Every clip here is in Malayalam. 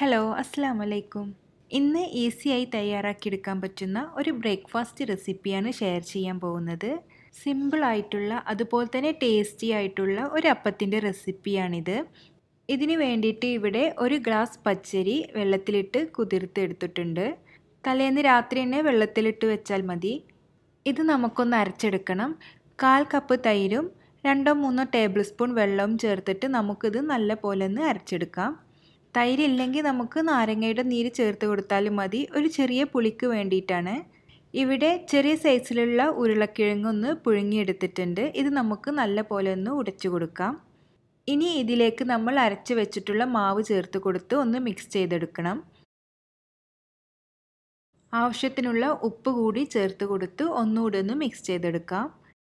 ഹലോ അസ്സാം വലൈക്കും ഇന്ന് ഈസിയായി തയ്യാറാക്കിയെടുക്കാൻ പറ്റുന്ന ഒരു ബ്രേക്ക്ഫാസ്റ്റ് റെസിപ്പിയാണ് ഷെയർ ചെയ്യാൻ പോകുന്നത് സിമ്പിളായിട്ടുള്ള അതുപോലെ തന്നെ ടേസ്റ്റി ആയിട്ടുള്ള ഒരു അപ്പത്തിൻ്റെ റെസിപ്പിയാണിത് ഇതിന് വേണ്ടിയിട്ട് ഇവിടെ ഒരു ഗ്ലാസ് പച്ചരി വെള്ളത്തിലിട്ട് കുതിർത്തെടുത്തിട്ടുണ്ട് തലേന്ന് രാത്രി തന്നെ വെള്ളത്തിലിട്ട് വെച്ചാൽ മതി ഇത് നമുക്കൊന്ന് അരച്ചെടുക്കണം കാൽ കപ്പ് തൈരും രണ്ടോ മൂന്നോ ടേബിൾ സ്പൂൺ വെള്ളവും ചേർത്തിട്ട് നമുക്കിത് നല്ല പോലെ ഒന്ന് അരച്ചെടുക്കാം തൈര് ഇല്ലെങ്കിൽ നമുക്ക് നാരങ്ങയുടെ നീര് ചേർത്ത് കൊടുത്താലും മതി ഒരു ചെറിയ പുളിക്ക് വേണ്ടിയിട്ടാണ് ഇവിടെ ചെറിയ സൈസിലുള്ള ഉരുളക്കിഴങ്ങൊന്ന് പുഴുങ്ങിയെടുത്തിട്ടുണ്ട് ഇത് നമുക്ക് നല്ല പോലെ ഒന്ന് ഉടച്ചു കൊടുക്കാം ഇനി ഇതിലേക്ക് നമ്മൾ അരച്ച് വെച്ചിട്ടുള്ള മാവ് ചേർത്ത് കൊടുത്ത് ഒന്ന് മിക്സ് ചെയ്തെടുക്കണം ആവശ്യത്തിനുള്ള ഉപ്പ് കൂടി ചേർത്ത് കൊടുത്ത് ഒന്നുകൂടി ഒന്ന് മിക്സ് ചെയ്തെടുക്കാം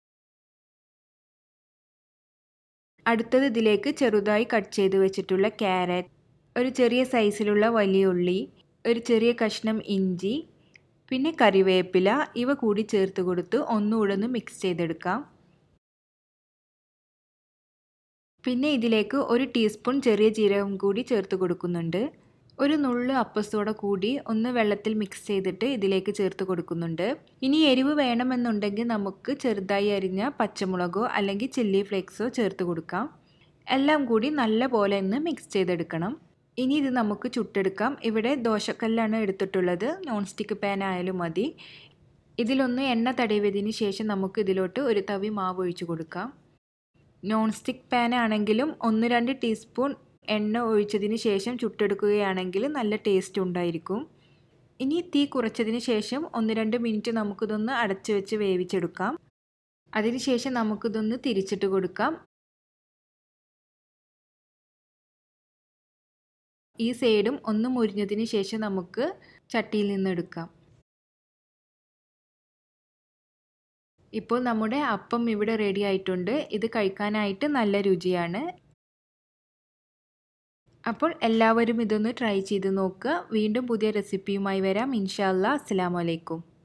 അടുത്തത് ഇതിലേക്ക് ചെറുതായി കട്ട് ചെയ്ത് വെച്ചിട്ടുള്ള ക്യാരറ്റ് ഒരു ചെറിയ സൈസിലുള്ള വലിയ ഉള്ളി ഒരു ചെറിയ കഷ്ണം ഇഞ്ചി പിന്നെ കറിവേപ്പില ഇവ കൂടി ചേർത്ത് കൊടുത്ത് ഒന്നുകൂടെ ഒന്ന് മിക്സ് ചെയ്തെടുക്കാം പിന്നെ ഇതിലേക്ക് ഒരു ടീസ്പൂൺ ചെറിയ ജീരകം കൂടി ചേർത്ത് കൊടുക്കുന്നുണ്ട് ഒരു നുള്ളു അപ്പസോട കൂടി ഒന്ന് വെള്ളത്തിൽ മിക്സ് ചെയ്തിട്ട് ഇതിലേക്ക് ചേർത്ത് കൊടുക്കുന്നുണ്ട് ഇനി എരിവ് വേണമെന്നുണ്ടെങ്കിൽ നമുക്ക് ചെറുതായി അരിഞ്ഞ പച്ചമുളകോ അല്ലെങ്കിൽ ചില്ലി ഫ്ലേക്സോ ചേർത്ത് കൊടുക്കാം എല്ലാം കൂടി നല്ല പോലെ ഒന്ന് മിക്സ് ചെയ്തെടുക്കണം ഇനി ഇത് നമുക്ക് ചുട്ടെടുക്കാം ഇവിടെ ദോശക്കല്ലാണ് എടുത്തിട്ടുള്ളത് നോൺ സ്റ്റിക്ക് പാൻ ആയാലും മതി ഇതിലൊന്ന് എണ്ണ തടവിയതിന് ശേഷം നമുക്ക് ഇതിലോട്ട് ഒരു തവി മാവ് ഒഴിച്ചു കൊടുക്കാം നോൺ സ്റ്റിക്ക് പാൻ ആണെങ്കിലും ഒന്ന് രണ്ട് ടീസ്പൂൺ എണ്ണ ഒഴിച്ചതിന് ശേഷം ചുട്ടെടുക്കുകയാണെങ്കിൽ നല്ല ടേസ്റ്റ് ഉണ്ടായിരിക്കും ഇനി തീ കുറച്ചതിന് ശേഷം ഒന്ന് രണ്ട് മിനിറ്റ് നമുക്കിതൊന്ന് അടച്ചു വെച്ച് വേവിച്ചെടുക്കാം അതിനുശേഷം നമുക്കിതൊന്ന് തിരിച്ചിട്ട് കൊടുക്കാം ഈ സൈഡും ഒന്ന് മുരിഞ്ഞതിന് ശേഷം നമുക്ക് ചട്ടിയിൽ നിന്ന് എടുക്കാം ഇപ്പോൾ നമ്മുടെ അപ്പം ഇവിടെ റെഡി ആയിട്ടുണ്ട് ഇത് കഴിക്കാനായിട്ട് നല്ല രുചിയാണ് അപ്പോൾ എല്ലാവരും ഇതൊന്ന് ട്രൈ ചെയ്ത് നോക്കുക വീണ്ടും പുതിയ റെസിപ്പിയുമായി വരാം ഇൻഷാല്ലാ അസ്സാം വലൈക്കും